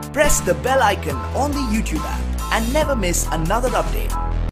press the bell icon on the YouTube app and never miss another update.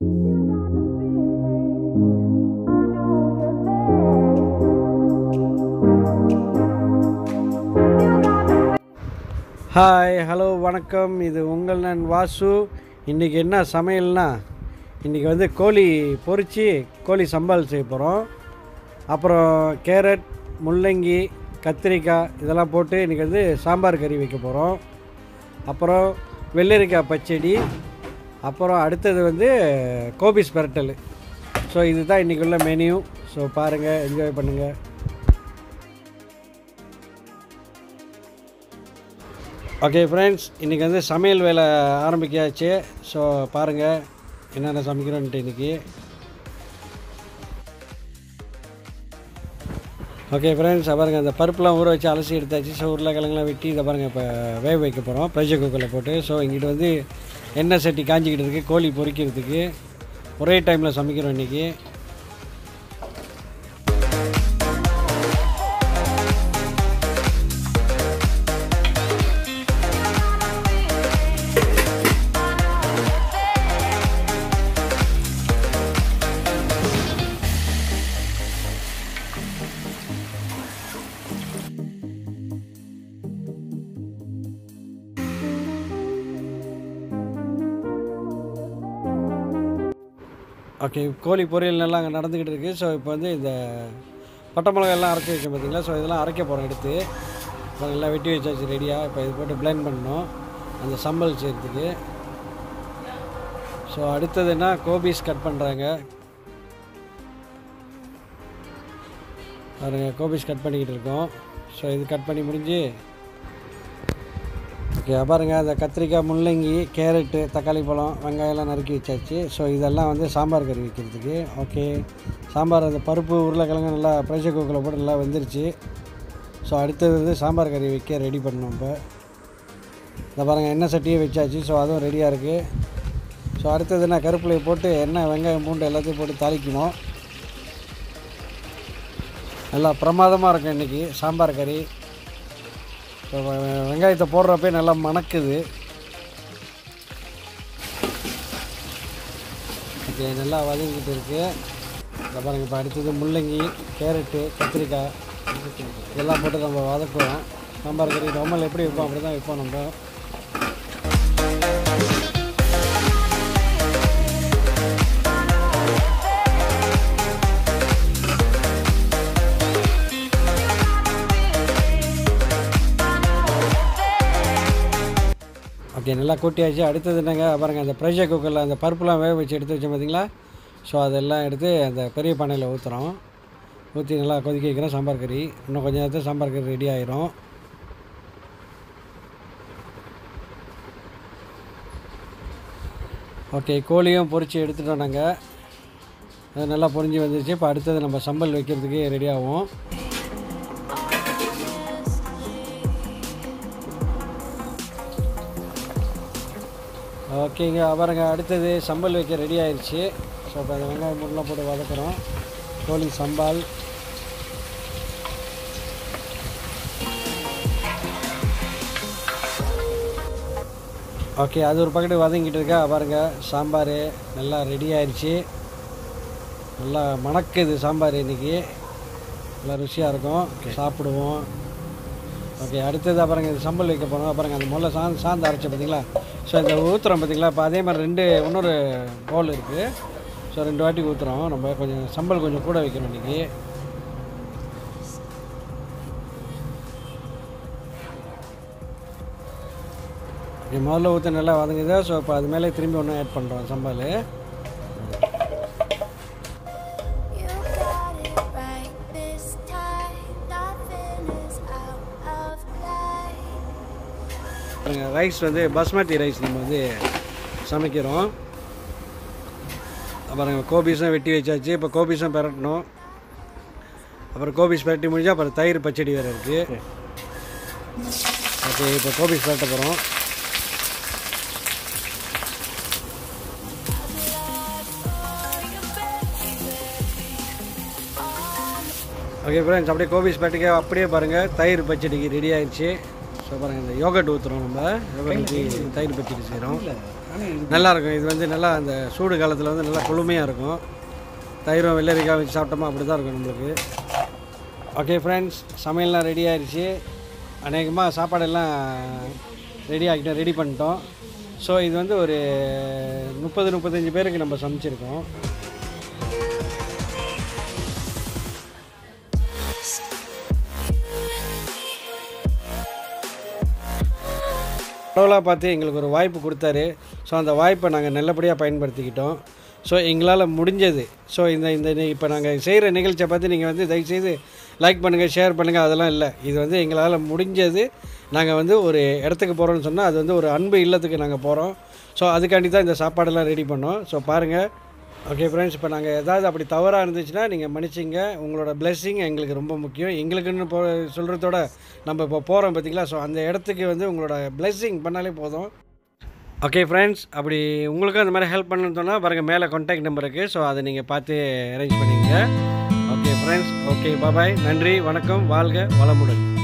Hi hello வணக்கம் இது உங்கள் நான் வாசு இன்றைக்கி என்ன சமையல்னா இன்றைக்கி வந்து கோழி பொரித்து கோழி சம்பால் செய்ய போகிறோம் அப்புறம் கேரட் முள்ளங்கி கத்திரிக்காய் இதெல்லாம் போட்டு இன்றைக்கி வந்து சாம்பார் கறி வைக்க போகிறோம் அப்புறம் வெள்ளரிக்காய் பச்சடி அப்புறம் அடுத்தது வந்து கோபிஸ் பெரட்டல் ஸோ இதுதான் இன்றைக்கி உள்ள மெனு ஸோ பாருங்கள் என்ஜாய் பண்ணுங்கள் ஓகே ஃப்ரெண்ட்ஸ் இன்றைக்கி வந்து சமையல் வேலை ஆரம்பிக்காச்சு ஸோ பாருங்கள் என்னென்ன சமைக்கிறோன்ட்டு இன்றைக்கி ஓகே ஃப்ரெண்ட்ஸ் பாருங்கள் அந்த பருப்புலாம் ஊற வச்சு அலசி எடுத்தாச்சு ஸோ உருளைக்கிழங்குலாம் வெட்டி இதை பாருங்கள் இப்போ வேக வைக்க போகிறோம் ப்ரெஷர் குக்கரில் போட்டு ஸோ இங்கிட்டு வந்து எண்ணெய் சட்டி காஞ்சிக்கிட்டு இருக்குது கோழி பொரிக்கிறதுக்கு ஒரே டைமில் சமைக்கிறோம் இன்றைக்கி ஓகே கோழி பொரியல் நல்லா அங்கே நடந்துக்கிட்டு இருக்குது ஸோ இப்போ வந்து இந்த பட்டை மிளகாய் எல்லாம் அரைச்சி வச்சோம் பார்த்தீங்களா ஸோ இதெல்லாம் அரைக்க போகிறோம் எடுத்து இப்போ நல்லா வெட்டி வச்சாச்சு ரெடியாக இப்போ இது போட்டு பிளெண்ட் பண்ணணும் அந்த சம்பல் செய்கிறதுக்கு ஸோ அடுத்ததுன்னா கோபிஸ் கட் பண்ணுறாங்க பாருங்க கோபிஸ் கட் பண்ணிக்கிட்டு இருக்கோம் ஸோ இது கட் பண்ணி முடிஞ்சு ஓகே பாருங்க அந்த கத்திரிக்காய் முள்ளங்கி கேரட்டு தக்காளி பழம் வெங்காயம்லாம் நறுக்கி வச்சாச்சு ஸோ இதெல்லாம் வந்து சாம்பார் கறி வைக்கிறதுக்கு ஓகே சாம்பார் அந்த பருப்பு உருளைக்கிழங்கு நல்லா ப்ரெஷர் குக்கரில் போட்டு நல்லா வெந்துருச்சு ஸோ அடுத்தது வந்து சாம்பார் கறி வைக்க ரெடி பண்ணோம் இப்போ இந்த பாருங்கள் எண்ணெய் சட்டியே வச்சாச்சு ஸோ அதுவும் ரெடியாக இருக்குது ஸோ அடுத்தது நான் கருப்பிலையை போட்டு எண்ணெய் வெங்காயம் பூண்டு எல்லாத்தையும் போட்டு தாளிக்கணும் நல்லா பிரமாதமாக இருக்கும் இன்றைக்கி சாம்பார் கறி ஸோ வெங்காயத்தை போடுறப்பே நல்லா மணக்குது ஓகே நல்லா வதங்கிட்டு இருக்கு இதை பாருங்கள் இப்போ அடுத்தது முள்ளங்கி கேரட்டு கத்திரிக்காய் இதெல்லாம் போட்டு நம்ம வதக்குவோம் சாம்பார் கறி நார்மல் எப்படி வைப்போம் அப்படி தான் வைப்போம் நம்ம ஓகே நல்லா கொட்டியாச்சு அடுத்தது என்னங்க பாருங்கள் அந்த ப்ரெஷர் குக்கரில் அந்த பருப்புலாம் வேக வச்சு எடுத்து வச்சோம் பார்த்தீங்களா ஸோ அதெல்லாம் எடுத்து அந்த பெரிய பானையில் ஊற்றுறோம் ஊற்றி நல்லா கொதிக்க வைக்கிறோம் சாம்பார் கறி இன்னும் கொஞ்சம் நேரத்தில் சாம்பார் கறி ரெடி ஆயிரும் ஓகே கோழியும் பொரித்து எடுத்துட்டோம் நாங்கள் அது நல்லா பொரிஞ்சு வந்துருச்சு இப்போ அடுத்தது நம்ம சம்பல் வைக்கிறதுக்கு ரெடி ஆகும் ஓகேங்க பாருங்க அடுத்தது சம்பல் வைக்க ரெடி ஆயிடுச்சு ஸோ இப்போ அந்த வெங்காயம் முட்டெலாம் போட்டு வதக்குறோம் கோழி சம்பால் ஓகே அது ஒரு பக்கெட்டு வதங்கிட்டு இருக்கா பாருங்க சாம்பார் நல்லா ரெடி ஆயிடுச்சு நல்லா மணக்குது சாம்பார் இன்றைக்கி நல்லா ருசியாக இருக்கும் சாப்பிடுவோம் ஓகே அடுத்தது பாருங்க இது சம்பல் வைக்க போகிறோம் பாருங்க அந்த முல்லை சாந்து சாந்து அரைச்சி பார்த்தீங்களா ஸோ இந்த ஊற்றுறோம் பார்த்தீங்களா இப்போ அதே மாதிரி ரெண்டு இன்னொரு பவுல் இருக்குது ஸோ ரெண்டு வாட்டி ஊற்றுறோம் நம்ம கொஞ்சம் சம்பல் கொஞ்சம் கூட வைக்கணும் இன்றைக்கி ஓகே முதல்ல ஊற்ற நல்லா வதங்குது ஸோ இப்போ அது மேலே திரும்பி ஒன்று ஆட் பண்ணுறோம் சம்பல் You got it right this time. Nothing is out of line. பாருங்க ரைஸ் வந்து பாஸ்மதி ரைஸ் நம்ம வந்து சமைக்கிறோம் பாருங்க கோபிஸும் வெட்டி வச்சாச்சு இப்போ கோபிஸும் பெரட்டணும் அப்புறம் கோபிஸ் பெரட்டி முடிஞ்சா அப்புறம் தயிர் பச்சடி வேறு இருக்குது ஓகே இப்போ கோபிஸ் பெரட்ட போகிறோம் ஓகே ஃப்ரெண்ட்ஸ் அப்படியே கோபிஸ் பேட்டுக்கு அப்படியே பாருங்கள் தயிர் பச்சடிக்கு ரெடி ஆயிடுச்சு ஸோ பாருங்கள் இந்த யோகட் ஊற்றுறோம் நம்ம யோகட் ஊற்றி தயிர் பச்சடி செய்கிறோம் நல்லா இருக்கும் இது வந்து நல்லா அந்த சூடு காலத்தில் வந்து நல்லா குளுமையாக இருக்கும் தயிரும் வெள்ளரிக்காய் வச்சு சாப்பிட்டோமா அப்படி தான் இருக்கும் நம்மளுக்கு ஓகே ஃப்ரெண்ட்ஸ் சமையல்லாம் ரெடி ஆயிடுச்சு அநேகமாக சாப்பாடெல்லாம் ரெடி ஆகிட்டோம் ரெடி பண்ணிட்டோம் ஸோ இது வந்து ஒரு முப்பது முப்பத்தஞ்சு பேருக்கு நம்ம சமைச்சிருக்கோம் கடவுளாக பார்த்து எங்களுக்கு ஒரு வாய்ப்பு கொடுத்தாரு ஸோ அந்த வாய்ப்பை நாங்கள் நல்லபடியாக பயன்படுத்திக்கிட்டோம் ஸோ எங்களால் முடிஞ்சது ஸோ இந்த இந்த இப்போ நாங்கள் செய்கிற நிகழ்ச்சியை பார்த்து நீங்கள் வந்து தயவுசெய்து லைக் பண்ணுங்கள் ஷேர் பண்ணுங்கள் அதெல்லாம் இல்லை இது வந்து எங்களால் முடிஞ்சது நாங்கள் வந்து ஒரு இடத்துக்கு போகிறோம்னு சொன்னால் அது வந்து ஒரு அன்பு இல்லத்துக்கு நாங்கள் போகிறோம் ஸோ அதுக்காண்டி தான் இந்த சாப்பாடெல்லாம் ரெடி பண்ணோம் ஸோ பாருங்கள் ஓகே ஃப்ரெண்ட்ஸ் இப்போ நாங்கள் ஏதாவது அப்படி தவறாக இருந்துச்சுன்னா நீங்கள் மன்னிச்சிங்க உங்களோட blessing எங்களுக்கு ரொம்ப முக்கியம் எங்களுக்குன்னு போ சொல்கிறதோட நம்ம இப்போ போகிறோம் பார்த்தீங்களா ஸோ அந்த இடத்துக்கு வந்து உங்களோட blessing பண்ணாலே போதும் ஓகே ஃப்ரெண்ட்ஸ் அப்படி உங்களுக்கும் அந்த மாதிரி ஹெல்ப் பண்ணணும்னு சொன்னால் பாருங்கள் மேலே கான்டாக்ட் நம்பர் இருக்குது ஸோ அதை நீங்கள் பார்த்து அரேஞ்ச் பண்ணிக்கங்க ஓகே ஃப்ரெண்ட்ஸ் ஓகே பாபாய் நன்றி வணக்கம் வாழ்க வளமுடன்